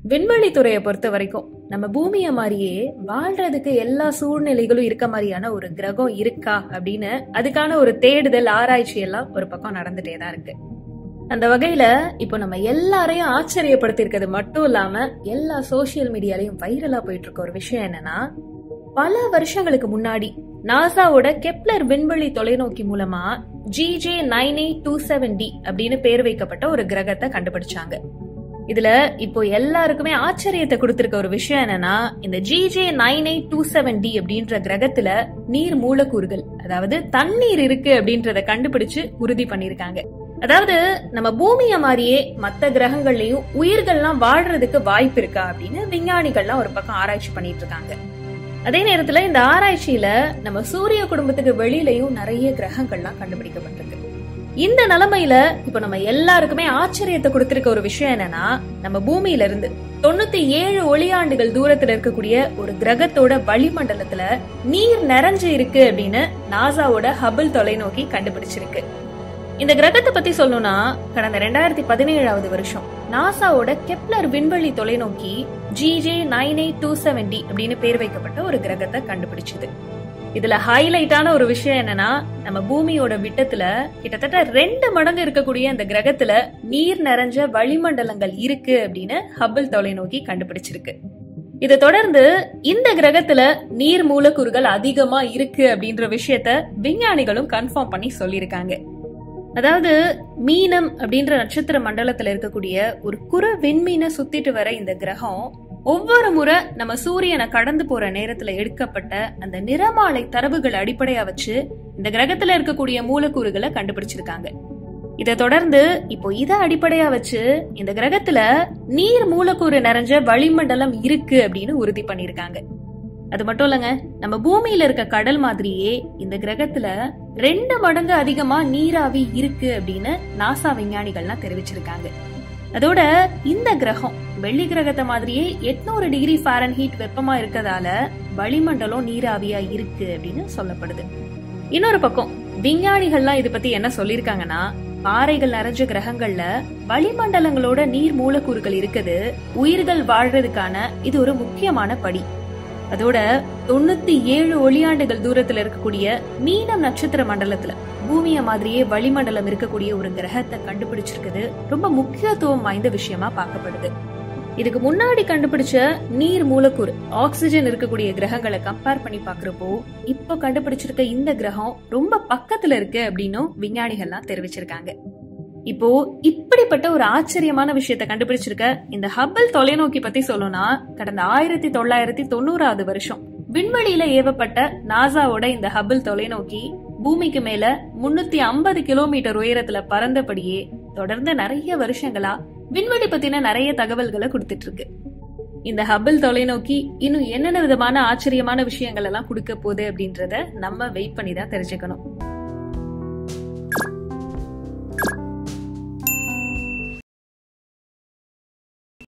விண்வெளி துறையை பொறுத்த வரைக்கும் நம்ம பூமியை மாதிரியே வாழ்றதுக்கு எல்லா சூழ்நிலைகளும் இருக்க மாதிரியான ஒரு கிரகம் இருக்கா அப்படின்னு அதுக்கான ஒரு தேடுதல் ஆராய்ச்சி எல்லாம் ஒரு பக்கம் நடந்துட்டே தான் இருக்கு அந்த வகையில இப்போ நம்ம எல்லாரையும் ஆச்சரியப்படுத்திருக்கிறது மட்டும் இல்லாம எல்லா சோசியல் மீடியாலையும் வைரலா போயிட்டு இருக்க ஒரு விஷயம் என்னன்னா பல வருஷங்களுக்கு முன்னாடி நாசாவோட கெப்லர் விண்வெளி தொலைநோக்கி மூலமா GJ nine eight two seven D அப்படின்னு பேர் வைக்கப்பட்ட ஒரு கிரகத்தை கண்டுபிடிச்சாங்க இதுல இப்போ எல்லாருக்குமே ஆச்சரியத்தை கொடுத்திருக்க ஒரு விஷயம் என்னன்னா இந்த GJ nine eight two seven D அப்படின்ற கிரகத்துல நீர் மூலக்கூறுகள் அதாவது தண்ணீர் இருக்கு அப்படின்றத கண்டுபிடிச்சு உறுதி பண்ணிருக்காங்க அதாவது நம்ம பூமிய மாதிரியே மத்த கிரகங்கள்லயும் உயிர்கள்லாம் வாழ்றதுக்கு வாய்ப்பு இருக்கா அப்படின்னு விஞ்ஞானிகள்லாம் ஒரு பக்கம் ஆராய்ச்சி பண்ணிட்டு இருக்காங்க அதே நேரத்துல இந்த ஆராய்ச்சியில நம்ம சூரிய குடும்பத்துக்கு வெளியிலயும் நிறைய கிரகங்கள்லாம் கண்டுபிடிக்கப்பட்டிருக்கு இந்த நிலைமையில இப்ப நம்ம எல்லாருக்குமே ஆச்சரியத்தை கொடுத்திருக்க ஒரு விஷயம் என்னன்னா நம்ம பூமியில இருந்து தொண்ணூத்தி ஏழு ஒளியாண்டுகள் தூரத்துல இருக்கக்கூடிய ஒரு கிரகத்தோட வளிமண்டலத்துல நீர் நிறைஞ்சு இருக்கு அப்படின்னு நாசாவோட ஹபிள் தொலைநோக்கி கண்டுபிடிச்சிருக்கு இந்த கிரகத்தை பத்தி சொல்லணும்னா கடந்த ரெண்டாயிரத்தி பதினேழாவது வருஷம் நாசாவோட கெப்லர் விண்வெளி தொலைநோக்கி GJ nine eight two seven D அப்படின்னு பேர் வைக்கப்பட்ட ஒரு கிரகத்தை கண்டுபிடிச்சது இதுல ஹைலைட்டான ஒரு விஷயம் என்னன்னா நம்ம பூமியோட விட்டத்துல கிட்டத்தட்ட ரெண்டு மடங்கு இருக்கக்கூடிய இந்த கிரகத்துல நீர் நிறைஞ்ச வளிமண்டலங்கள் இருக்கு அப்படின்னு ஹபிள் தொலைநோக்கி கண்டுபிடிச்சிருக்கு இதை தொடர்ந்து இந்த கிரகத்துல நீர் மூலக்கூறுகள் அதிகமா இருக்கு அப்படின்ற விஷயத்த விஞ்ஞானிகளும் கன்ஃபார்ம் பண்ணி சொல்லியிருக்காங்க அதாவது மீனம் அப்படின்ற நட்சத்திர மண்டலத்துல இருக்கக்கூடிய ஒரு குற விண்மீனை சுத்திட்டு வர இந்த கிரகம் ஒவ்வொரு முறை நம்ம சூரியனை கடந்து போற நேரத்துல எடுக்கப்பட்ட அந்த நிறமாலை தரவுகள் அடிப்படையா வச்சு இந்த கிரகத்துல இருக்கக்கூடிய மூலக்கூறுகளை கண்டுபிடிச்சிருக்காங்க இதை தொடர்ந்து இப்போ இத அடிப்படையா வச்சு இந்த கிரகத்துல நீர் மூலக்கூறு நிறைஞ்ச வளிமண்டலம் இருக்கு அப்படின்னு உறுதி பண்ணிருக்காங்க அது மட்டும் இல்லங்க நம்ம பூமியில இருக்க கடல் மாதிரியே இந்த கிரகத்துல ரெண்டு மடங்கு அதிகமா நீராவி இருக்கு அப்படின்னு நாசா விஞ்ஞானிகள்லாம் தெரிவிச்சிருக்காங்க அதோட இந்த கிரகம் வெள்ளி கிரகத்தை மாதிரியே எட்நூறு டிகிரி ஃபாரன் ஹீட் வெப்பமா இருக்கதால வளிமண்டலம் நீராவியா இருக்கு அப்படின்னு சொல்லப்படுது இன்னொரு பக்கம் விஞ்ஞானிகள்லாம் இது பத்தி என்ன சொல்லிருக்காங்கன்னா பாறைகள் நிறைஞ்ச கிரகங்கள்ல வளிமண்டலங்களோட நீர் மூலக்கூறுகள் இருக்குது உயிர்கள் வாழ்றதுக்கான இது ஒரு முக்கியமான படி அதோட தொண்ணூத்தி ஏழு ஒளியாண்டுகள் தூரத்துல இருக்கக்கூடிய மீனம் நட்சத்திர மண்டலத்துல பூமிய மாதிரியே வளிமண்டலம் இருக்கக்கூடிய ஒரு கிரகத்தை கண்டுபிடிச்சிருக்குது ரொம்ப முக்கியத்துவம் வாய்ந்த விஷயமா பார்க்கப்படுது இதுக்கு முன்னாடி கண்டுபிடிச்ச நீர் மூலக்கூறு ஆக்சிஜன் இருக்கக்கூடிய கிரகங்களை கம்பேர் பண்ணி பாக்குறப்போ இப்போ கண்டுபிடிச்சிருக்க இந்த கிரகம் ரொம்ப பக்கத்துல இருக்கு அப்படின்னும் விஞ்ஞானிகள்லாம் தெரிவிச்சிருக்காங்க இப்போ இப்படிப்பட்ட ஒரு ஆச்சரியமான விஷயத்த கண்டுபிடிச்சிருக்க இந்த ஹப்பல் தொலைநோக்கி பத்தி சொல்லணும்னா கடந்த ஆயிரத்தி தொள்ளாயிரத்தி தொண்ணூறாவது வருஷம் விண்வெளியில ஏவப்பட்ட நாசாவோட இந்த ஹபிள் தொலைநோக்கி பூமிக்கு மேல முன்னூத்தி ஐம்பது கிலோமீட்டர் உயரத்துல பறந்தபடியே தொடர்ந்து நிறைய வருஷங்களா விண்வெளி பத்தின நிறைய தகவல்களை கொடுத்துட்டு இருக்கு இந்த ஹபிள் தொலைநோக்கி இன்னும் என்னென்ன விதமான ஆச்சரியமான விஷயங்கள் எல்லாம் கொடுக்க போகுது அப்படின்றத நம்ம வெயிட் பண்ணி தான் தெரிஞ்சுக்கணும்